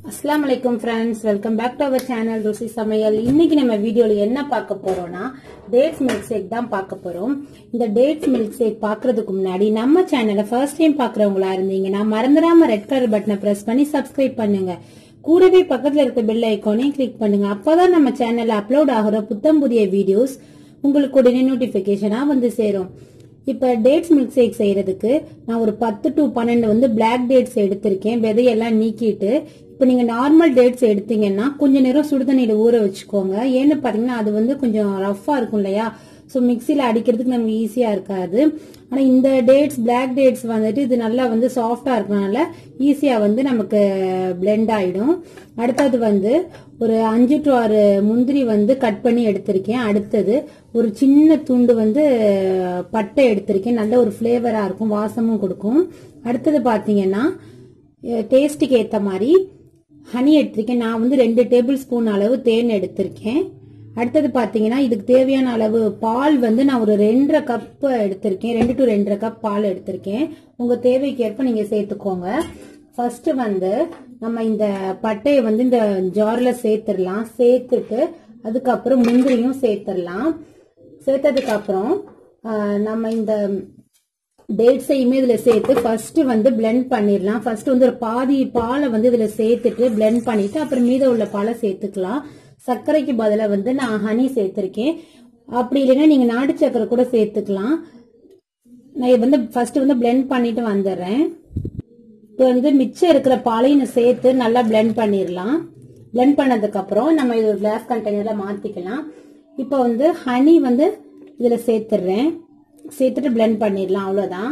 அஸ்ஸலாமு அலைக்கும் friends welcome back to our channel ருசி சமையல் இன்னைக்கு நம்ம வீடியோல என்ன பார்க்க போறோம்னா டேட்ஸ் மில்க் ஷேக் தான் பார்க்க போறோம் இந்த டேட்ஸ் மில்க் ஷேக் பார்க்கறதுக்கு முன்னாடி நம்ம சேனலை ஃபர்ஸ்ட் டைம் பார்க்கறவங்களா இருந்தீங்கன்னா மறந்துடாம ரெட் கலர் பட்டனை பிரஸ் பண்ணி சப்ஸ்கிரைப் பண்ணுங்க கூடவே பக்கத்துல இருக்க பெல் ஐக்கானையும் கிளிக் பண்ணுங்க அப்பதான் நம்ம சேனல்ல அப்லோட் ஆகிற புத்தம் புதிய வீடியோஸ் உங்களுக்கு உடனே நோட்டிபிகேஷனா வந்து சேரும் இப்ப டேட்ஸ் மில்க் ஷேக் செய்யறதுக்கு நான் ஒரு பத்து டு பன்னெண்டு வந்து பிளாக் டேட்ஸ் எடுத்திருக்கேன் விதையெல்லாம் நீக்கிட்டு இப்ப நீங்க நார்மல் டேட்ஸ் எடுத்தீங்கன்னா கொஞ்ச நேரம் சுடுதண்ணியில ஊற வச்சுக்கோங்க ஏன்னு பாத்தீங்கன்னா அது வந்து கொஞ்சம் ரஃப்பா இருக்கும் இல்லையா ஸோ மிக்சியில் அடிக்கிறதுக்கு நமக்கு ஈஸியா இருக்காது ஆனா இந்த டேட்ஸ் பிளாக் டேட்ஸ் வந்துட்டு இது நல்லா வந்து சாஃப்டா இருக்கனால ஈஸியா வந்து நமக்கு பிளெண்ட் ஆயிடும் அடுத்தது வந்து ஒரு அஞ்சு டு ஆறு முந்திரி வந்து கட் பண்ணி எடுத்திருக்கேன் அடுத்தது ஒரு சின்ன துண்டு வந்து பட்டை எடுத்திருக்கேன் நல்ல ஒரு ஃப்ளேவரா இருக்கும் வாசமும் கொடுக்கும் அடுத்தது பாத்தீங்கன்னா டேஸ்ட்டுக்கு ஏத்த மாதிரி ஹனி எடுத்திருக்கேன் நான் வந்து ரெண்டு டேபிள் ஸ்பூன் அளவு தேன் எடுத்திருக்கேன் அடுத்தது பாத்தீங்கன்னா இதுக்கு தேவையான அளவு பால் வந்து நான் ஒரு ரெண்டரை கப் எடுத்திருக்கேன் ரெண்டு டு ரெண்டரை கப் பால் எடுத்திருக்கேன் உங்க தேவைக்கேற்ப நீங்க சேர்த்துக்கோங்க ஃபர்ஸ்ட் வந்து நம்ம இந்த பட்டையை வந்து இந்த ஜார்ல சேர்த்துடலாம் சேர்த்துட்டு அதுக்கப்புறம் முந்திரியும் சேர்த்துடலாம் சேர்த்ததுக்கு அப்புறம் நம்ம இந்த டேட்ஸையுமே இதுல சேர்த்து ஃபர்ஸ்ட் வந்து பிளெண்ட் பண்ணிடலாம் ஃபர்ஸ்ட் வந்து ஒரு பாதி பாலை வந்து இதுல சேர்த்துட்டு பிளெண்ட் பண்ணிட்டு அப்புறம் மீத உள்ள பாலை சேர்த்துக்கலாம் சர்க்கரைக்கு பதிலாக வந்து நான் ஹனி சேர்த்திருக்கேன் அப்படி இல்லைன்னா நீங்க நாட்டு சர்க்கரை கூட சேர்த்துக்கலாம் நான் வந்து ஃபர்ஸ்ட் வந்து பிளெண்ட் பண்ணிட்டு வந்துடுறேன் இப்போ வந்து மிச்சம் இருக்கிற பாலையும் சேர்த்து நல்லா பிளெண்ட் பண்ணிடலாம் பிளெண்ட் பண்ணதுக்கு அப்புறம் நம்ம இது ஒரு கிளாஸ் கண்டெய்னர்ல மாத்திக்கலாம் இப்போ வந்து ஹனி வந்து இதுல சேர்த்துடுறேன் சேர்த்துட்டு பிளெண்ட் பண்ணிடலாம் அவ்வளோதான்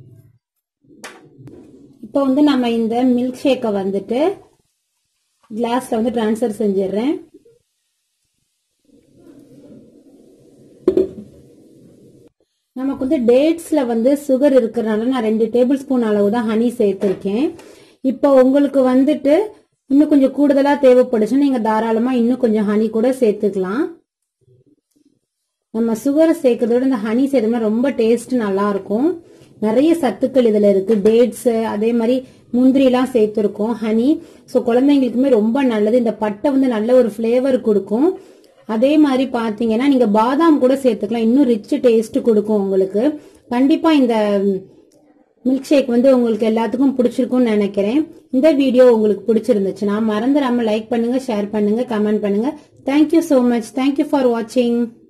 இப்போ வந்து நம்ம இந்த மில்க் ஷேக்கை வந்துட்டு கிளாஸ்ல வந்து டிரான்ஸ்ஃபர் செஞ்சிடுறேன் நமக்கு வந்து டேட்ஸ்ல வந்து சுகர் இருக்கிறனால நான் ரெண்டு டேபிள் ஸ்பூன் அளவு தான் ஹனி சேர்த்திருக்கேன் இப்போ உங்களுக்கு வந்துட்டு இன்னும் கொஞ்சம் கூடுதலா தேவைப்படுச்சுன்னா நீங்க தாராளமா இன்னும் கொஞ்சம் ஹனி கூட சேர்த்துக்கலாம் நம்ம சுகர் சேர்க்கறதோட இந்த ஹனி சேர்த்தோம்னா ரொம்ப டேஸ்ட் நல்லா இருக்கும் நிறைய சத்துக்கள் இதுல இருக்கு டேட்ஸ் அதே மாதிரி முந்திரி எல்லாம் சேர்த்துருக்கோம் ஹனி ஸோ குழந்தைங்களுக்குமே ரொம்ப நல்லது இந்த பட்டை வந்து நல்ல ஒரு ஃபிளேவர் கொடுக்கும் அதே மாதிரி பாத்தீங்கன்னா நீங்க பாதாம் கூட சேர்த்துக்கலாம் இன்னும் ரிச் டேஸ்ட் கொடுக்கும் உங்களுக்கு கண்டிப்பா இந்த மில்க் ஷேக் வந்து உங்களுக்கு எல்லாத்துக்கும் பிடிச்சிருக்கும்னு நினைக்கிறேன் இந்த வீடியோ உங்களுக்கு பிடிச்சிருந்துச்சுன்னா மறந்துடாம லைக் பண்ணுங்க ஷேர் பண்ணுங்க கமெண்ட் பண்ணுங்க thank you so much thank you for வாட்சிங்